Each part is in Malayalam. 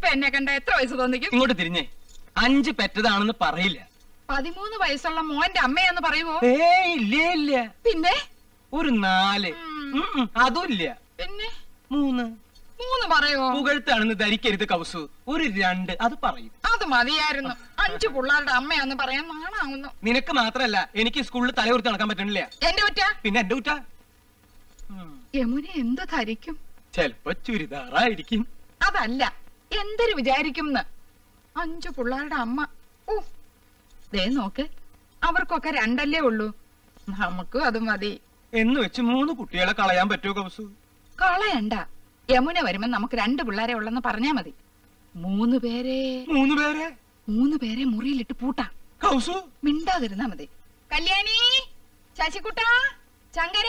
എന്നെ കണ്ട എത്ര വയസ്സ് തോന്നിക്കും ഇങ്ങോട്ട് തിരിഞ്ഞേ അഞ്ച് പെറ്റതാണെന്ന് പറയില്ല പതിമൂന്ന് വയസ്സുള്ള മോന്റെ അമ്മയാന്ന് പറയുവോ ഏ ഇല്ല ഇല്ല പിന്നെ ഒരു നാല് ഉം, ഉം, അതും ഇല്ല പിന്നെ മൂന്ന് മൂന്ന് പറയുവോ പുകഴ്ത്താണെന്ന് ധരിക്കരുത് കൗസു ഒരു രണ്ട് അത് പറയും അത് മതിയായിരുന്നു അഞ്ചു പിള്ളേരുടെ അമ്മയാന്ന് പറയാൻ നാണാവുന്നു നിനക്ക് മാത്രല്ല എനിക്ക് സ്കൂളിൽ തലകുറിച്ച് നടക്കാൻ പറ്റണില്ല എന്റെ കുറ്റ പിന്നെ എന്റെ കുറ്റ യമുന എന്ത് ധരിക്കും ചെലപ്പോ ചുരിദാറായിരിക്കും അതല്ല എന്തൊരു വിചാരിക്കും അഞ്ചു പിള്ളേരുടെ അമ്മ ഓ ദേ നോക്ക് അവർക്കൊക്കെ രണ്ടല്ലേ ഉള്ളൂ നമുക്കും അത് മതി എന്ന് വെച്ച് മൂന്ന് കുട്ടികളെ കളയാൻ പറ്റുമോ കൗസു കളയണ്ട യമുന വരുമ്പോ നമുക്ക് രണ്ട് പിള്ളേരെ ഉള്ളെന്ന് പറഞ്ഞാ മതി മൂന്ന് പേരെ മൂന്ന് പേരെ മൂന്ന് പേരെ മുറിയിലിട്ട് പൂട്ടാം കൗസു മിണ്ടാതിരുന്നാ മതി കല്യാണി ശശികുട്ട ചങ്കര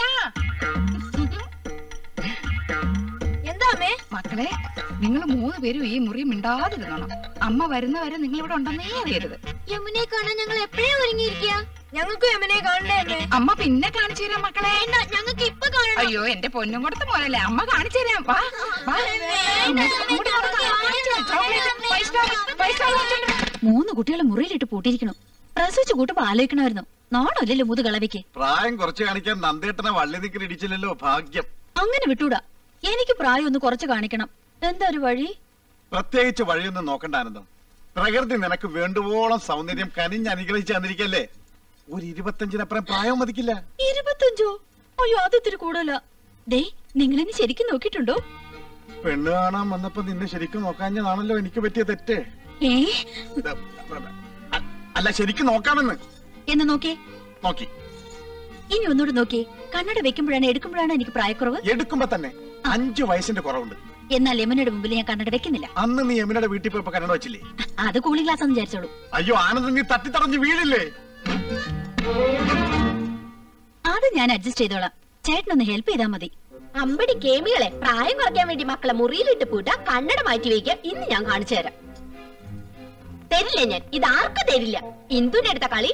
എന്താ അമ്മേ മക്കളെ നിങ്ങൾ മൂന്ന് പേരും ഈ മുറി മിണ്ടാതിരുന്നോണം അമ്മ വരുന്നവരെ നിങ്ങൾ ഇവിടെ ഉണ്ടെന്നേ അറിയരുത് യമുനെ കാണാൻ ഞങ്ങൾ എപ്പോഴേ ഒരുങ്ങിയിരിക്കുക ഞങ്ങൾക്ക് യമുനെ കാണണ്ടേ അമ്മേ അമ്മ പിന്നെ കാണിച്ചു തരാം മക്കളെ വേണ്ട ഞങ്ങൾക്ക് ഇപ്പൊ കാണണം അയ്യോ എന്റെ പൊന്നും കൊടുത്ത പോലല്ലേ അമ്മ കാണിച്ചു തരാം വാ, വാ. അങ്ങോട്ട് വാ, കാണിച്ചു തരാം. Chocolate, five star, five star വാങ്ങിച്ചോണ്ട് വാ. മൂന്ന് കുട്ടികളെ മുറിയിലിട്ട് പൂട്ടിയിരിക്കണം പ്രസവിച്ച് കൂട്ടുമ്പോ ആലോചിക്കണമായിരുന്നു നാണല്ലോ മുതു കളവയ്ക്ക് പ്രായം കുറച്ച് കാണിക്കാൻ നന്ദേട്ടനെ വള്ളി നിക്കൽ ഇടിച്ചില്ലല്ലോ ഭാഗ്യം അങ്ങനെ വിട്ടൂടാ എനിക്ക് പ്രായം ഒന്ന് കുറച്ച് കാണിക്കണം എന്താ ഒരു വഴി പ്രത്യേകിച്ച് വഴിയൊന്നും നോക്കണ്ട ആനന്ദം പ്രകൃതി നിനക്ക് വേണ്ടുവോളം സൗന്ദര്യം കനിഞ്ഞ് അനുഗ്രഹിച്ച് തന്നിരിക്കല്ലേ ഒരു ഇരുപത്തഞ്ചിനപ്പുറം പ്രായം മതിക്കില്ല ഇരുപത്തഞ്ചോ അയ്യോ അത് ഇത്തിരി കൂടുതലാ ദേ നിങ്ങളെന്നെ ശരിക്കും നോക്കിയിട്ടുണ്ടോ പെണ്ണ് കാണാൻ വന്നപ്പോ നിന്നെ ശരിക്കും നോക്കാഞ്ഞതാണല്ലോ എനിക്ക് പറ്റിയ തെറ്റ് ഏ ഇത് അ- അല്ല ശരിക്കും നോക്കാമെന്ന് എന്ന് നോക്കേ നോക്കി ഇനി ഒന്നുകൂടെ നോക്കിയേ കണ്ണട വെക്കുമ്പോഴാണ് എടുക്കുമ്പോഴാണ് എനിക്ക് പ്രായക്കുറവ് എടുക്കുമ്പോ തന്നെ അഞ്ചു വയസ്സിന്റെ കുറവുണ്ട് എന്നാൽ ലെമനയുടെ മുമ്പിൽ ഞാൻ കണ്ണട വെക്കുന്നില്ല അന്ന് നീ യമുനയുടെ വീട്ടിൽ പോയപ്പോ കന്നഡ വെച്ചില്ലേ അത് കൂളിംഗ് ഗ്ലാസ് എന്ന് വിചാരിച്ചോളൂ അയ്യോ ആനന്ദം നീ തട്ടിത്തടഞ്ഞ് വീഴില്ലേ അത് ഞാൻ അഡ്ജസ്റ്റ് ചെയ്തോളാം ചേട്ടനൊന്ന് ഹെൽപ്പ് ചെയ്താൽ മതി അമ്പടി കേമികളെ പ്രായം കുറയ്ക്കാൻ വേണ്ടി മക്കളെ മുറിയിലിട്ട് പൂട്ട കണ്ണട മാറ്റി വയ്ക്കുക ഇന്ന് ഞാൻ കാണിച്ചു തരാം തരില്ല ഞാൻ ഇത് ആർക്കും തരില്ല ഇന്ദുന്റെ അടുത്ത കളി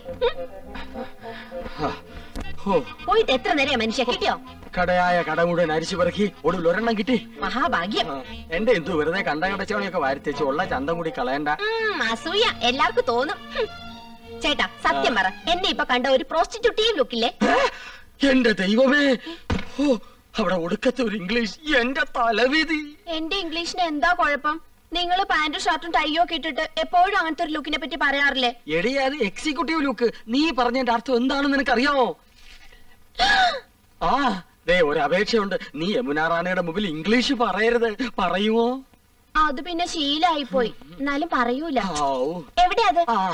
ഉം. പോയിട്ട് എത്ര നേരം മനുഷ്യ കിട്ടിയോ കടയായ കട മുഴുവൻ അരിച്ചു പെറുക്കി ഒടുവിൽ ഒരെണ്ണം കിട്ടി മഹാഭാഗ്യം ആ, എന്റെ എന്തു വെറുതെ കണ്ട കടച്ചവണിയൊക്കെ വാരിത്തേച്ച് ഉള്ള ചന്തം കൂടി കളയണ്ട ഉം, അസൂയ എല്ലാവർക്കും തോന്നും ഹും. ചേട്ടാ സത്യം പറ എന്നെ ഇപ്പൊ കണ്ട ഒരു പ്രോസ്റ്റിറ്റ്യൂട്ടീവ് ലുക്കില്ലേ എന്റെ ദൈവമേ ഓ അവിടെ ഒടുക്കത്തെ ഒരു ഇംഗ്ലീഷ് എന്റെ തലവിധി എന്റെ ഇംഗ്ലീഷിന് എന്താ കുഴപ്പം നിങ്ങൾ പാന്റും ഷർട്ടും ടൈയോ ഒക്കെ ഇട്ടിട്ട് എപ്പോഴും അങ്ങനത്തെ ഒരു ലുക്കിനെ പറ്റി പറയാറില്ലേ എടി അത് എക്സിക്യൂട്ടീവ് ലുക്ക് നീ പറഞ്ഞതിന്റെ അർത്ഥം എന്താണെന്ന് നിനക്കറിയാമോ ആ ദേ ഒരു അപേക്ഷയുണ്ട് നീ യമുന റാണിയുടെ മുമ്പിൽ ഇംഗ്ലീഷ് പറയരുത് പറയുമോ അത് പിന്നെ ശീലായി പോയി എന്നാലും പറയൂല ഔ. എവിടെയാ അത് ആ.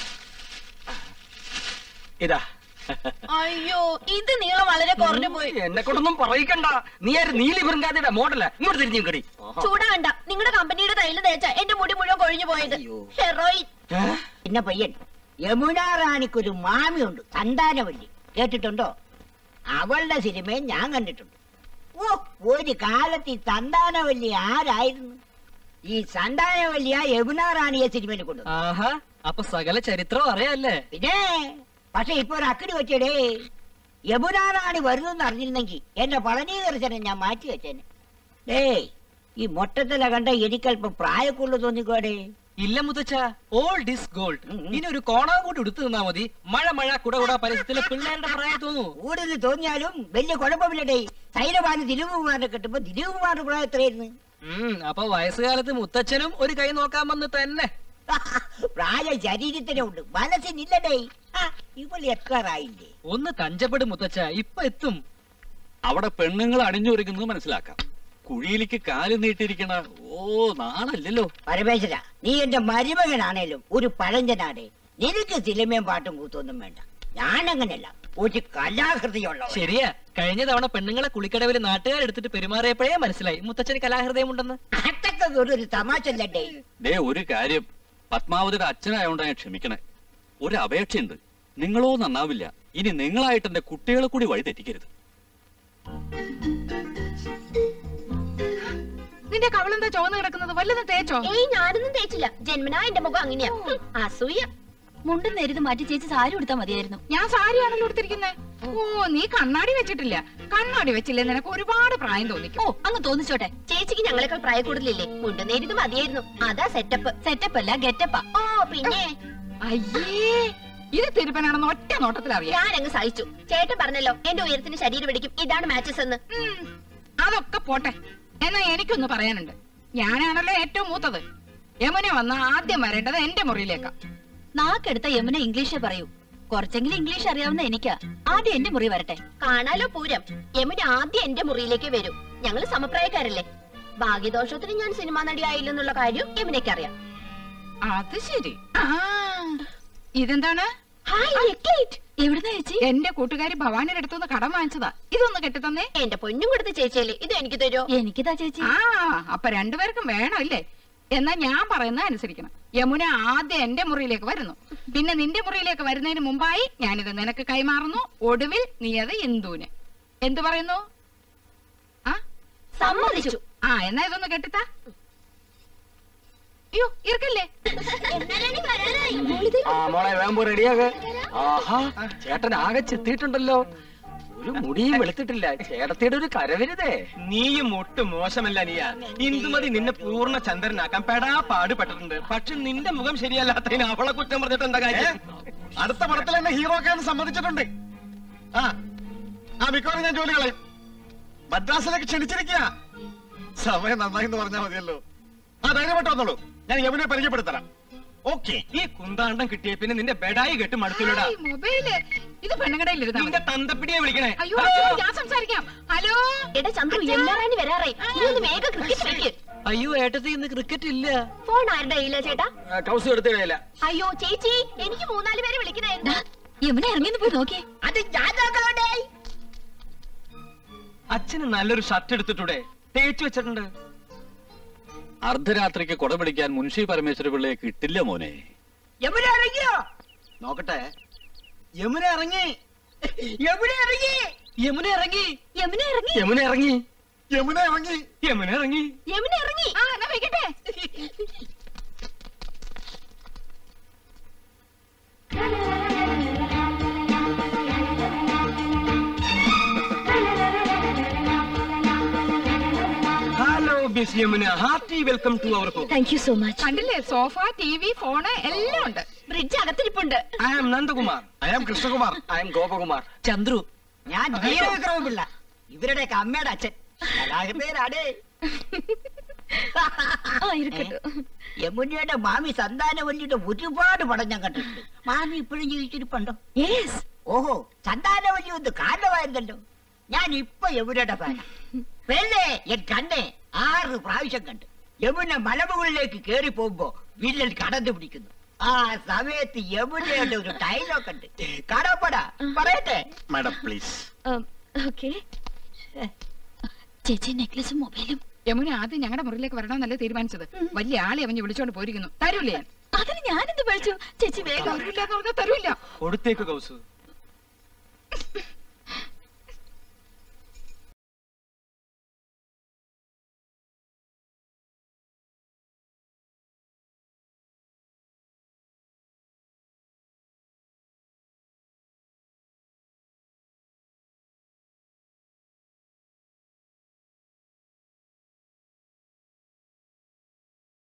ഇതാ അയ്യോ ഇത് നീളം വളരെ കുറഞ്ഞു പോയി എന്നെ കൊണ്ടൊന്നും പറയിക്കണ്ട നീ ആര് നീലി ബൃങ്കാതിയുടെ മോഡല ഇങ്ങോട്ട് തിരിഞ്ഞു കടി ചൂടാകണ്ട നിങ്ങളുടെ കമ്പനിയുടെ തൈല് തേച്ച എന്റെ മുടി മുഴുവൻ കൊഴിഞ്ഞു പോയത് ഹെറോയിൻ പിന്നെ പയ്യൻ യമുന റാണിക്കൊരു മാമിയുണ്ട് സന്താനവല്ലി കേട്ടിട്ടുണ്ടോ അവളുടെ സിനിമയും ഞാൻ കണ്ടിട്ടുണ്ട് ഓ ഒരു കാലത്ത് ഈ സന്താനവല്ലി ആരായിരുന്നു ഈ സന്താനവല്ലിയ യമുന റാണിയെ സിനിമയിൽ കൊണ്ടു ആഹാ അപ്പൊ സകല ചരിത്രം അറിയാല്ലേ പിന്നെ പക്ഷെ ഇപ്പൊ ഒരു അക്കിടി വെച്ചടേ യമുന റാണി വരുന്നെന്ന് അറിഞ്ഞിരുന്നെങ്കിൽ എന്റെ പളനി ദർശനം ഞാൻ മാറ്റി വെച്ചേനെ ഡേയ് ഈ മൊട്ടത്തില കണ്ട എനിക്കല്പം പ്രായക്കുള്ളു തോന്നിക്കോടേ ഇല്ല മുത്തച്ഛ ഓൾഡ് ഇസ് ഗോൾഡ് ഇനി ഒരു കോണാ കൂടി എടുത്തു നിന്നാ മതി മഴ മഴ കുട കുട പരസ്യത്തിലെ പിള്ളേരുടെ പ്രായം തോന്നൂ കൂടുതൽ തോന്നിയാലും വലിയ കുഴപ്പമില്ലടേ സൈനബാന് ദിലീപകുമാറിനെ കിട്ടുമ്പോ ദിലീപകുമാറിന്റെ പ്രായം എത്രയായിരുന്നു ഉം അപ്പൊ വയസ്സുകാലത്ത് മുത്തച്ഛനും ഒരു കൈ നോക്കാൻ വന്ന് തന്നെ പ്രായം ശരീരത്തിനുണ്ട് മനസ്സിനില്ലടേ ആ, ഇവള് എത്താറായില്ലേ ഒന്ന് കഞ്ചപ്പെടും മുത്തച്ഛ ഇപ്പൊ എത്തും അവിടെ പെണ്ണുങ്ങൾ അണിഞ്ഞൊരുങ്ങുന്നത് മനസ്സിലാക്കാം കുഴിയിലേക്ക് കാല് നീട്ടിയിരിക്കണ ഓ നാണല്ലല്ലോ പരമേശ്വര നീ എന്റെ മരുമകനാണേലും ഒരു പഴഞ്ചനാടേ നിനക്ക് സിനിമയും പാട്ടും കൂത്തൊന്നും വേണ്ട ഞാനങ്ങനല്ല ഒരു കലാകൃതിയുള്ള ശരിയാ കഴിഞ്ഞ തവണ പെണ്ണുങ്ങളെ കുളിക്കടവിൽ നാട്ടുകാരെടുത്തിട്ട് പെരുമാറിയപ്പോഴേ മനസ്സിലായി മുത്തച്ഛന് കലാഹൃദയം ഉണ്ടെന്ന് അതൊക്കെ ഒരു തമാശ അല്ലടേ ദേ ഒരു കാര്യം പത്മാവതിയുടെ അച്ഛനായോണ്ടാ ഞാൻ ക്ഷമിക്കണേ ഒരു അപേക്ഷയുണ്ട് നിങ്ങളോ നന്നാവില്ല ഇനി നിങ്ങളായിട്ട് എന്റെ കുട്ടികളെ കൂടി വഴി തെറ്റിക്കരുത് നിന്റെ കവളെന്താ ചുവന്ന് കിടക്കുന്നത് വല്ലതും തേച്ചോ ഏയ് ഞാനൊന്നും തേച്ചില്ല ജന്മനാ എന്റെ മുഖം അങ്ങനെയാ ഹും, അസൂയ മുണ്ടും നേരിത് മാറ്റി ചേച്ചി സാരി കൊടുത്താൽ മതിയായിരുന്നു ഞാൻ സാരിയാണല്ലോ എടുത്തിരിക്കുന്നത് ഓ നീ കണ്ണാടി വെച്ചിട്ടില്ല കണ്ണാടി വെച്ചില്ലേ നിനക്ക് ഒരുപാട് പ്രായം തോന്നിക്കും ഓ അങ്ങ് തോന്നിച്ചോട്ടെ ചേച്ചിക്ക് ഞങ്ങളെക്കാൾ പ്രായ കൂടുതലില്ലേ കൊണ്ടുനേരിത് മതിയായിരുന്നു അതാ സെറ്റപ്പ് സെറ്റപ്പ് അല്ല ഗെറ്റപ്പാ ഓ പിന്നെ അയ്യേ ഇത് തിരുപ്പനാണെന്ന് ഒറ്റ നോട്ടത്തിൽ അറിയാം ഞാൻ അങ്ങ് സഹിച്ചു ചേട്ടൻ പറഞ്ഞല്ലോ എന്റെ ഉയരത്തിന് ശരീരം പിടിക്കും ഇതാണ് മാച്ചസ് എന്ന് ഉം, അതൊക്കെ പോട്ടെ എന്നാ എനിക്കൊന്ന് പറയാനുണ്ട് ഞാനാണല്ലോ ഏറ്റവും മൂത്തത് യമുന വന്ന ആദ്യം വരേണ്ടത് എന്റെ മുറിയിലേക്കാ നാക്കെടുത്ത യമുന ഇംഗ്ലീഷേ പറയൂ കുറച്ചെങ്കിലും ഇംഗ്ലീഷ് അറിയാവുന്ന എനിക്കാ ആദ്യം എന്റെ മുറി വരട്ടെ കാണാലോ പൂരം യമുന ആദ്യം എന്റെ മുറിയിലേക്ക് വരും ഞങ്ങൾ സമപ്രായക്കാരല്ലേ ഭാഗ്യദോഷത്തിന് ഞാൻ സിനിമാ നടിയായില്ലെന്നുള്ള കാര്യം യമുനയ്ക്ക് അറിയാം അത് ശരി ആ ഇതെന്താണ് ഹായ് നെക്ലേറ്റ് എവിടുന്ന ചേച്ചി എന്റെ കൂട്ടുകാരി ഭവാനിയുടെ അടുത്തുനിന്ന് കടം വാങ്ങിച്ചതാ ഇതൊന്ന് കെട്ടിത്തന്നേ എന്റെ പൊന്നും കൊടുത്ത ചേച്ചിയല്ലേ ഇത് എനിക്ക് തരുമോ എനിക്കിതാ ചേച്ചി ആ അപ്പൊ രണ്ടുപേർക്കും വേണം ഇല്ലേ എന്നാ ഞാൻ പറയുന്നത് അനുസരിക്കണം യമുന ആദ്യം എന്റെ മുറിയിലേക്ക് വരുന്നു പിന്നെ നിന്റെ മുറിയിലേക്ക് വരുന്നതിന് മുമ്പായി ഞാനിത് നിനക്ക് കൈമാറുന്നു ഒടുവിൽ നീ അത് ഇന്ദുവിന് എന്തു പറയുന്നു ആ സമ്മതിച്ചു ആ എന്നാ ഇതൊന്ന് കെട്ടിത്താ അയ്യോ ഇറക്കല്ലേ ആ മോളെ വേമ്പോ റെഡിയാക ആഹാ ചേട്ടൻ ആകെ ചെത്തിയിട്ടുണ്ടല്ലോ ഒരു മുടിയും വെളുത്തിട്ടില്ല ചേട്ടത്തിയുടെ ഒരു കരവരുതേ നീയും ഒട്ടും മോശമല്ല നീയ ഇന്ദുമതി നിന്നെ പൂർണ്ണ ചന്ദ്രനാക്കാൻ പെടാ പാടുപെട്ടിട്ടുണ്ട് പക്ഷെ നിന്റെ മുഖം ശരിയല്ലാത്തതിന് അവളെ കുറ്റം പറഞ്ഞിട്ട് എന്താ കാര്യം അടുത്ത പടത്തിൽ എന്നെ ഹീറോ ആക്കാൻ സമ്മതിച്ചിട്ടുണ്ട് ആ ആ മിക്കവാറും ഞാൻ ജോലി കളയും മദ്രാസിലേക്ക് ക്ഷണിച്ചിരിക്കുക സമയം നന്നായി എന്ന് പറഞ്ഞാൽ മതിയല്ലോ ആ ധൈര്യമായിട്ട് വന്നോളൂ ഞാൻ യമുനെ പരിചയപ്പെടുത്തരാം ഓക്കെ ഈ കുന്താണ്ടം കിട്ടിയ പിന്നെ നിന്റെ ബെഡായി കെട്ട് മടുത്തില്ലടാ ഹായ്, മൊബൈല് ഇത് പെണ്ണുകടയിൽ നിന്റെ തന്തപ്പിടിയെ വിളിക്കണേ അയ്യോ അയ്യോ, ഞാൻ സംസാരിക്കാം ഹലോ എടാ ചന്ദ്രു എല്ലാറാണി വരാറേ ഇനി ഒന്ന് വേഗം ക്രിക്കറ്റ് കളിക്ക് അയ്യോ ഏട്ടത്തി ഇന്ന് ക്രിക്കറ്റ് ഇല്ല ഫോൺ ആരുടെ കയ്യിലാ ചേട്ടാ കൗസ് എടുത്തിടയില്ല അയ്യോ ചേച്ചി എനിക്ക് മൂന്നാല് പേരെ വിളിക്കണായിരുന്നു യമുന ഇറങ്ങിന്ന് പോയി നോക്കിയേ അത് ഞാൻ നോക്കണ്ടേ അച്ഛന് നല്ലൊരു ഷർട്ട് എടുത്തിട്ടൂടെ തേച്ചു വെച്ചിട്ടുണ്ട് അർദ്ധരാത്രിക്ക് കുട പിടിക്കാൻ മുൻഷി പരമേശ്വര പിള്ളയെ കിട്ടില്ല മോനെ യമുന ഇറങ്ങിയോ നോക്കട്ടെ യമുന ഇറങ്ങി യമുന ഇറങ്ങി യമുന ഇറങ്ങി യമുന ഇറങ്ങി യമുന ഇറങ്ങി യമുന ഇറങ്ങി യമുന ഇറങ്ങി യമുന ഇറങ്ങി ആ എന്നാ വെക്കട്ടെ hello miss Yamuna hearty welcome to our home thank you so much കണ്ടില്ലേ സോഫ ടി വി ഫോണ് എല്ലാം ഉണ്ട് ബ്രിഡ്ജ് അകത്തിരിപ്പുണ്ട് I am Nandakumar I am Krishnakumar I am Gopakumar Chandru ഞാൻ ജീവവിക്രമ പിള്ള ഇവരുടെയൊക്കെ അമ്മയുടെ അച്ഛൻ കലാഹൃദയനാടേ ആ ഇരിക്കട്ടെ യമുനയുടെ മാമി സന്താനവല്ലിയുടെ ഒരുപാട് പടം ഞാൻ കണ്ടിട്ടുണ്ട് മാമി ഇപ്പോഴും ജീവിച്ചിരിപ്പുണ്ടോ യെസ് ഓഹോ സന്താനവല്ലി ഒന്ന് കാരണമായിരുന്നല്ലോ ഞാൻ ഇപ്പൊ യമുനയുടെ ഫാന വെള്ളേ എൻ കണ്ണെ ആറ് പ്രാവശ്യം കണ്ടു യമുന മലമുകളിലേക്ക് കേറി പോകുമ്പോ വില്ലൻ കടന്നു പിടിക്കുന്നു ആ സമയത്ത് യമുനയുടെ ഒരു ഡയലോഗ് ഉണ്ട് കടപ്പട പറയട്ടെ മാഡം പ്ലീസ് ഓക്കെ ചേച്ചി നെക്ലസും മൊബൈലും യമുന ആദ്യം ഞങ്ങളുടെ മുറിയിലേക്ക് വരണമെന്നല്ലേ തീരുമാനിച്ചത് വലിയ ആളെ അവഞ്ഞ് വിളിച്ചോണ്ട് പോയിരിക്കുന്നു തരൂലേ ഞാൻ അതിന് ഞാനെന്ത് പഠിച്ചു ചേച്ചി വേഗം തരൂല്ല എന്ന് പറഞ്ഞാൽ തരൂല്ല കൊടുത്തേക്ക് കൗസു